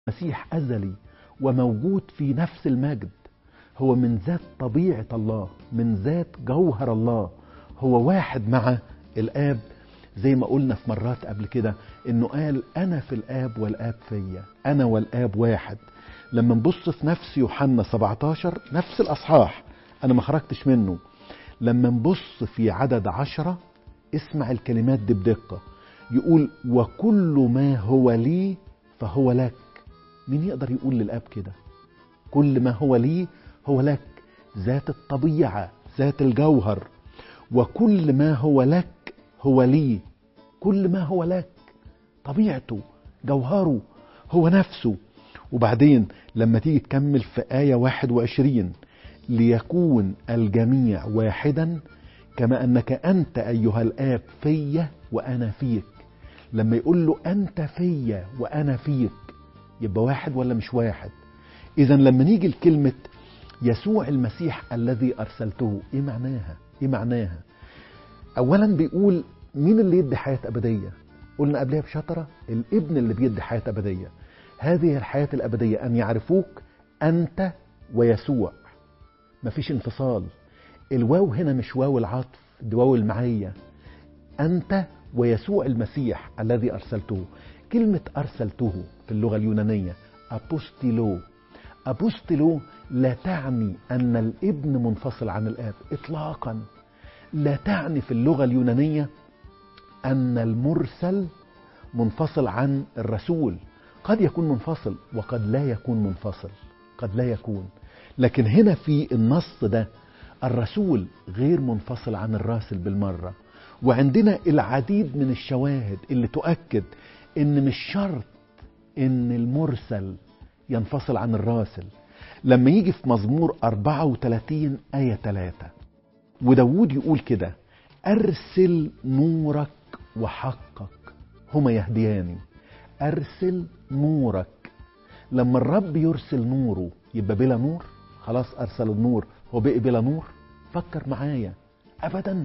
مسيح أزلي وموجود في نفس المجد هو من ذات طبيعة الله من ذات جوهر الله هو واحد مع الآب زي ما قلنا في مرات قبل كده انه قال انا في الاب والاب فيا انا والاب واحد لما نبص في نفس يوحنا 17 نفس الاصحاح انا ما خرجتش منه لما نبص في عدد عشرة اسمع الكلمات دي بدقة يقول وكل ما هو لي فهو لك مين يقدر يقول للاب كده كل ما هو لي هو لك ذات الطبيعة ذات الجوهر وكل ما هو لك هو لي كل ما هو لك طبيعته جوهره هو نفسه وبعدين لما تيجي تكمل في آية 21 ليكون الجميع واحدا كما أنك أنت أيها الآب فيا وأنا فيك لما يقول له أنت فيا وأنا فيك يبقى واحد ولا مش واحد إذا لما نيجي لكلمة يسوع المسيح الذي أرسلته إيه معناها إيه معناها أولا بيقول مين اللي يدي حياة أبدية قلنا قبلها بشطرة الابن اللي بيدي حياة أبدية هذه الحياة الأبدية أن يعرفوك أنت ويسوع مفيش انفصال الواو هنا مش واو العطف دي واو المعية أنت ويسوع المسيح الذي أرسلته كلمة أرسلته في اللغة اليونانية أبوستيلو أبوستيلو لا تعني أن الابن منفصل عن الآب إطلاقا لا تعني في اللغة اليونانية أن المرسل منفصل عن الرسول قد يكون منفصل وقد لا يكون منفصل قد لا يكون لكن هنا في النص ده الرسول غير منفصل عن الراسل بالمرة وعندنا العديد من الشواهد اللي تؤكد ان مش شرط ان المرسل ينفصل عن الراسل لما يجي في مزمور 34 آية 3 وداود يقول كده أرسل نورك وحقك هما يهدياني أرسل نورك لما الرب يرسل نوره يبقى بلا نور خلاص أرسل النور هو بقي بلا نور فكر معايا أبدا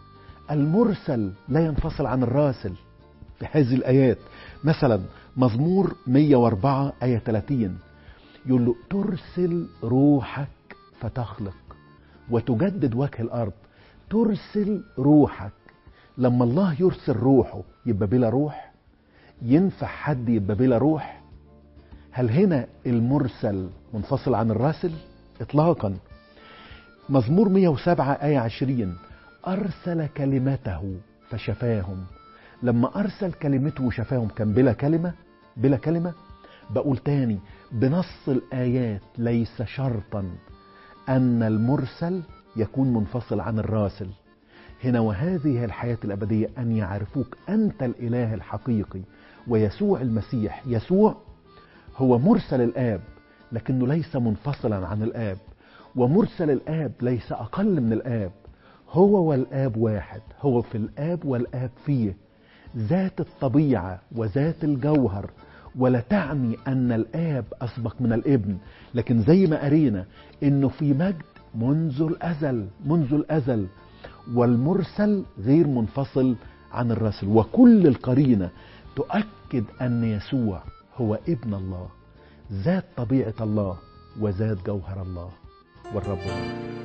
المرسل لا ينفصل عن الراسل في هذه الآيات مثلا مزمور 104 آية 30 يقول له ترسل روحك فتخلق وتجدد وجه الأرض ترسل روحك لما الله يرسل روحه يبقى بلا روح ينفع حد يبقى بلا روح هل هنا المرسل منفصل عن الراسل اطلاقا مزمور 107 آية 20 أرسل كلمته فشفاهم لما أرسل كلمته وشفاهم كان بلا كلمة بلا كلمة بقول تاني بنص الآيات ليس شرطا أن المرسل يكون منفصل عن الراسل هنا وهذه الحياة الأبدية أن يعرفوك أنت الإله الحقيقي ويسوع المسيح يسوع هو مرسل الآب لكنه ليس منفصلا عن الآب ومرسل الآب ليس أقل من الآب هو والآب واحد هو في الآب والآب فيه ذات الطبيعة وذات الجوهر ولا تعني أن الآب أسبق من الابن لكن زي ما قرينا إنه في مجد منذ الأزل منذ الأزل والمرسل غير منفصل عن الرسل وكل القرينة تؤكد أن يسوع هو ابن الله ذات طبيعة الله وذات جوهر الله والرب الله